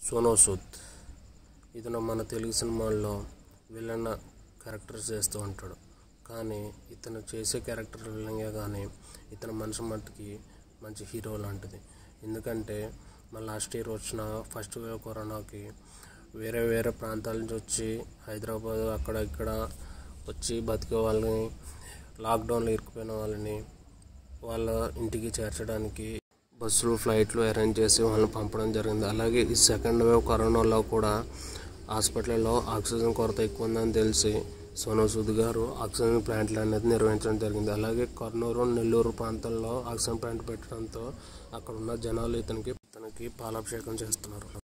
సోనూ సూద్ ఇతను మన తెలుగు సినిమాల్లో విలన్ క్యారెక్టర్ చేస్తూ ఉంటాడు కానీ ఇతను చేసే క్యారెక్టర్ విలన్గా కానీ ఇతను మనిషి మట్టుకి మంచి హీరో లాంటిది ఎందుకంటే మన లాస్ట్ ఇయర్ వచ్చిన ఫస్ట్ వేవ్ కరోనాకి వేరే వేరే ప్రాంతాల నుంచి వచ్చి హైదరాబాద్ అక్కడ ఇక్కడ వచ్చి బతికే వాళ్ళని లాక్డౌన్లో ఇరుక్కుపోయిన వాళ్ళని వాళ్ళ ఇంటికి చేర్చడానికి బస్సులు ఫ్లైట్లు అరేంజ్ చేసి వాళ్ళని పంపడం జరిగింది అలాగే ఈ సెకండ్ వేవ్ కరోనాలో కూడా హాస్పిటల్లో ఆక్సిజన్ కొరత ఎక్కువ ఉందని తెలిసి సోనూ సూద్ గారు ఆక్సిజన్ ప్లాంట్లు అనేది నిర్వహించడం జరిగింది అలాగే కర్నూలు నెల్లూరు ప్రాంతాల్లో ఆక్సిజన్ ప్లాంట్ పెట్టడంతో అక్కడ ఉన్న జనాలు ఇతనికి ఇతనికి పాలాభిషేకం చేస్తున్నారు